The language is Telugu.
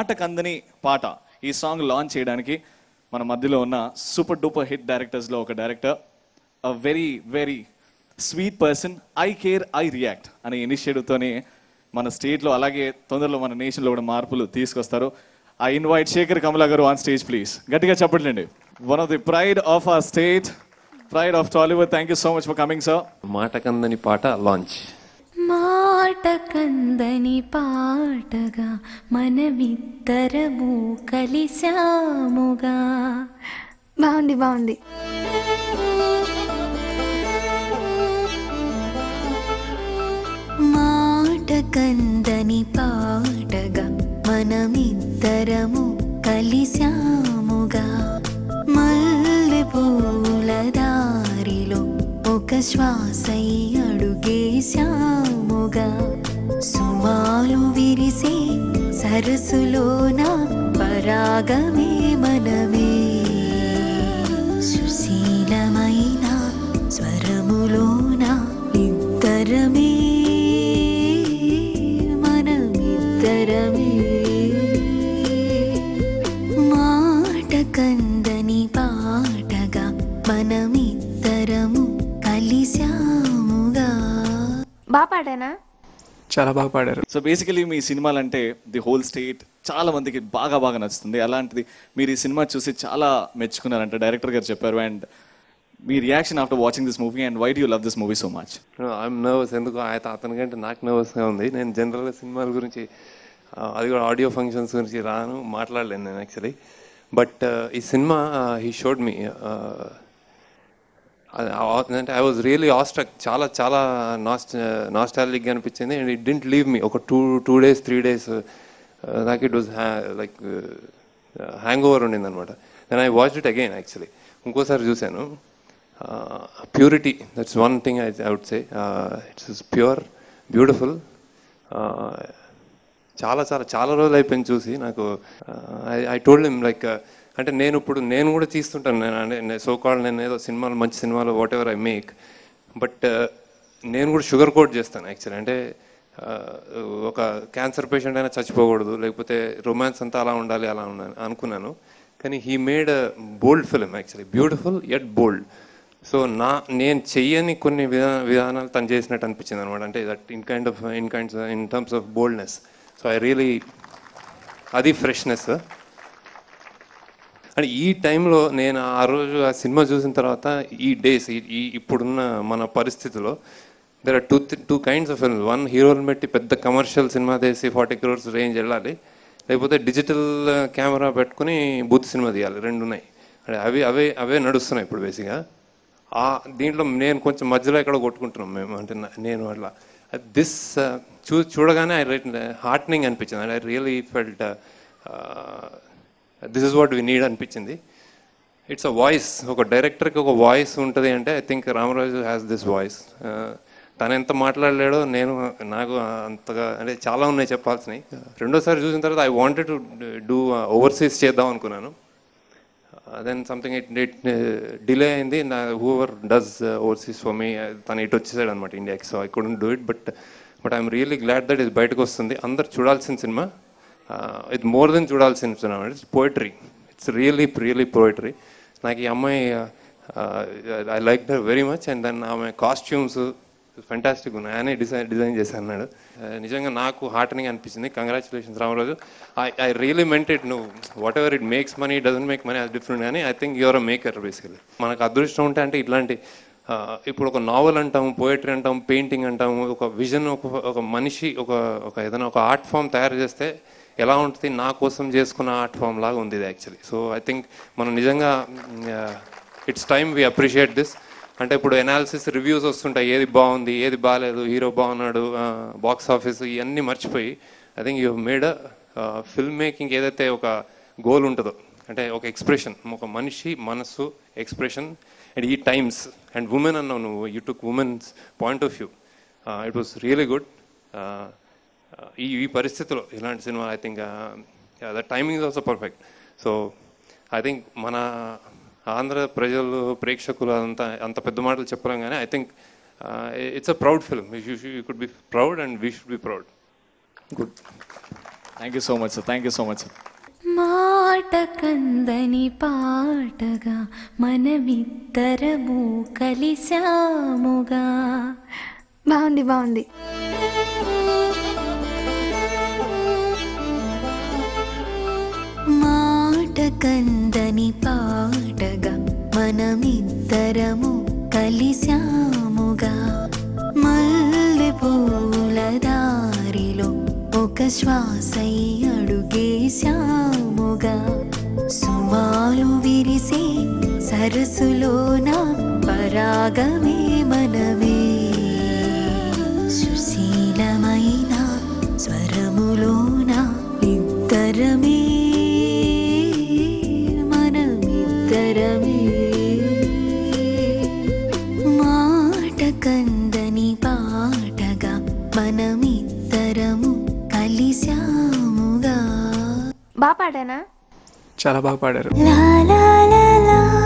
మాట కందని పాట ఈ సాంగ్ లాంచ్ చేయడానికి మన మధ్యలో ఉన్న సూపర్ డూపర్ హిట్ డైరెక్టర్స్లో ఒక director a very very sweet person I care I react అనే ఇనిషియేటివ్తోనే మన స్టేట్లో అలాగే తొందరలో మన నేషన్లో కూడా మార్పులు తీసుకొస్తారు ఐ ఇన్వైట్ శేఖర్ కమలా గారు ఆన్ స్టేజ్ ప్లీజ్ గట్టిగా చెప్పట్లేండి one of the pride of our state pride of Tollywood thank you so much for coming sir మాట కందని పాట లాంచ్ మాట కందని పాటగా మనమిద్దరము కలిశాముగా బాగుంది బాగుంది మాట కందని పాటగా మనమిద్దరము కలిశాముగా మల్లె పూల దారిలో ఒక శ్వాసై అడుగేశాముగా సుమాలు విరిసే సరస్సులోన పరాగమే మనమే సుశీలమైన స్వరములోన ఇద్దరమే మనమిద్దరమే మాట కందని పాటగా మనమిద్దరము కలిశాముగా బాగా పాడానా చాలా బాగా పాడారు సో బేసికలీ మీ సినిమాలు అంటే ది హోల్ స్టేట్ చాలా మందికి బాగా బాగా నచ్చుతుంది అలాంటిది మీరు ఈ సినిమా చూసి చాలా మెచ్చుకున్నారంట డైరెక్టర్ గారు చెప్పారు అండ్ మీ reaction after watching this movie and why do love this movie so much I'm nervous ఎందుకు ఆయన అతనికంటే నాకు నర్వస్గా ఉంది నేను జనరల్గా సినిమాల గురించి ఆ, అది కూడా ఆడియో ఫంక్షన్స్ గురించి రాను మాట్లాడలేను నేను యాక్చువల్లీ బట్ ఈ సినిమా హీ షోడ్ మీ అంటే ఐ వాజ్ రియలీ ఆస్ట్రక్ చాలా చాలా నాస్ట్ నాస్టాలిక్గా అనిపించింది and it didn't leave me ఒక two two days three days నాకు it was like hangover ఉండింది అనమాట then I watch it again actually ఇంకోసారి చూశాను purity that's one thing I I would say it's pure beautiful చాలా చాలా చాలా రోజులు అయిపోయింది చూసి నాకు ఐ టోల్డ్ హిమ్ లైక్ అంటే నేను ఇప్పుడు నేను కూడా తీస్తుంటాను నేను అంటే సో కాల్ నేను ఏదో సినిమాలు మంచి సినిమాలు whatever I make but నేను కూడా షుగర్ కోట్ చేస్తాను యాక్చువల్లీ అంటే uh, ఒక క్యాన్సర్ పేషెంట్ అయినా చచ్చిపోకూడదు లేకపోతే రొమాన్స్ అంతా అలా ఉండాలి అలా ఉండాలి అనుకున్నాను కానీ he made bold film actually beautiful at bold so నా నేను చెయ్యని కొన్ని విధా విధానాలు తను చేసినట్టు అనిపించింది అనమాట అంటే that in kind of in kinds in terms of boldness so I really అది ఫ్రెష్నెస్ అండ్ ఈ టైంలో నేను ఆ రోజు ఆ సినిమా చూసిన తర్వాత ఈ డేస్ ఈ ఇప్పుడున్న మన పరిస్థితిలో there are two two kinds of film one హీరోలు పెట్టి పెద్ద కమర్షియల్ సినిమా తీసి ఫార్టీ క్రోర్స్ రేంజ్ వెళ్ళాలి లేకపోతే డిజిటల్ కెమెరా పెట్టుకుని బూత్ సినిమా తీయాలి రెండు ఉన్నాయి అంటే అవి అవే అవే నడుస్తున్నాయి ఇప్పుడు బేసిక్గా ఆ దీంట్లో నేను కొంచెం మధ్యలో ఎక్కడ కొట్టుకుంటున్నాం మేము అంటే నా- నేను అట్లా దిస్ చూ చూడగానే ఐ రైట్ హార్ట్నింగ్ అనిపించింది I really felt this is what we need అనిపించింది ఇట్స్ అ వాయిస్ ఒక డైరెక్టర్కి ఒక వాయిస్ ఉంటుంది అంటే I think Ramaraju has this voice తను ఎంత మాట్లాడలేడో నేను నాకు అంతగా అంటే చాలా ఉన్నాయి చెప్పాల్సినవి రెండోసారి చూసిన తర్వాత I wanted to do overseas చేద్దాం అనుకున్నాను then something it it delay అయింది నా whoever does overseas for me తను ఇటు వచ్చేసాడు అనమాట ఇండియాకి so I couldn't do it but but I'm really glad that ఇది బయటకు వస్తుంది అందరు చూడాల్సిన సినిమా ఇది మోర్ దెన్ చూడాల్సిన సినిమా it's poetry it's really really poetry నాకు ఈ అమ్మాయి I like her very much and then ఆమె కాస్ట్యూమ్స్ ఫెంటాస్టిక్ ఉన్నాయి ఆయనే డిజైన్ డిజైన్ చేశాను అన్నాడు Uh, నిజంగా నాకు హార్టనింగ్ అనిపించింది congratulations Ramaraju I I really meant it నువ్వు whatever it makes money doesn't make money అది డిఫరెంట్ కానీ I think your a maker basically మనకు అదృష్టం ఉంటే అంటే ఇట్లాంటి ఆ, ఇప్పుడు ఒక నావెల్ అంటాం పోయిటరీ అంటాం పెయింటింగ్ అంటాం ఒక విజన్ ఒక ఒక మనిషి ఒక ఒక ఏదైనా ఒక ఆర్ట్ ఫామ్ తయారు చేస్తే ఎలా ఉంటుంది నా కోసం చేసుకున్న ఆర్ట్ ఫామ్ లాగా ఉంది ఇది యాక్చువల్లీ సో ఐ థింక్ మనం నిజంగా it's time we appreciate this అంటే ఇప్పుడు ఎనాలిసిస్ రివ్యూస్ వస్తుంటాయి ఏది బాగుంది ఏది బాగాలేదు హీరో బాగున్నాడు బాక్స్ ఆఫీస్ ఇవన్నీ మర్చిపోయి I think you made film making ఏదైతే ఒక గోల్ ఉంటుందో అంటే ఒక ఎక్స్ప్రెషన్ ఒక మనిషి మనస్సు ఎక్స్ప్రెషన్ అండ్ ఈ టైమ్స్ అండ్ ఉమెన్ అన్నావు నువ్వు you took women's point of view it was really good ఈ ఈ పరిస్థితిలో ఇలాంటి సినిమా I think the timing is also perfect so I think మన ఆంధ్ర ప్రజలు ప్రేక్షకులు అంతా అంత పెద్ద మాటలు చెప్పలేం కానీ I think it's a proud film you could be proud and we should be proud good thank you so much sir thank you so much sir మాట కందని పాటగా మనమిద్దరము కలిశాముగా బాగుంది బాగుంది మాట కందని పాటగా మనమిద్దరము కలిశాముగా మల్లె పూల దారిలో ఒక శ్వాసై అడుగేశాముగా సుమాలు విరిసే సరస్సులోన పరాగమే మనమే సుశీలమైన స్వరములోన ఇద్దరమే మనమిద్దరమే మాట కందని పాటగా మనమిద్దరము కలిశాముగా బాగా పాడానా చాలా బాగా పాడారు లా లా లా లా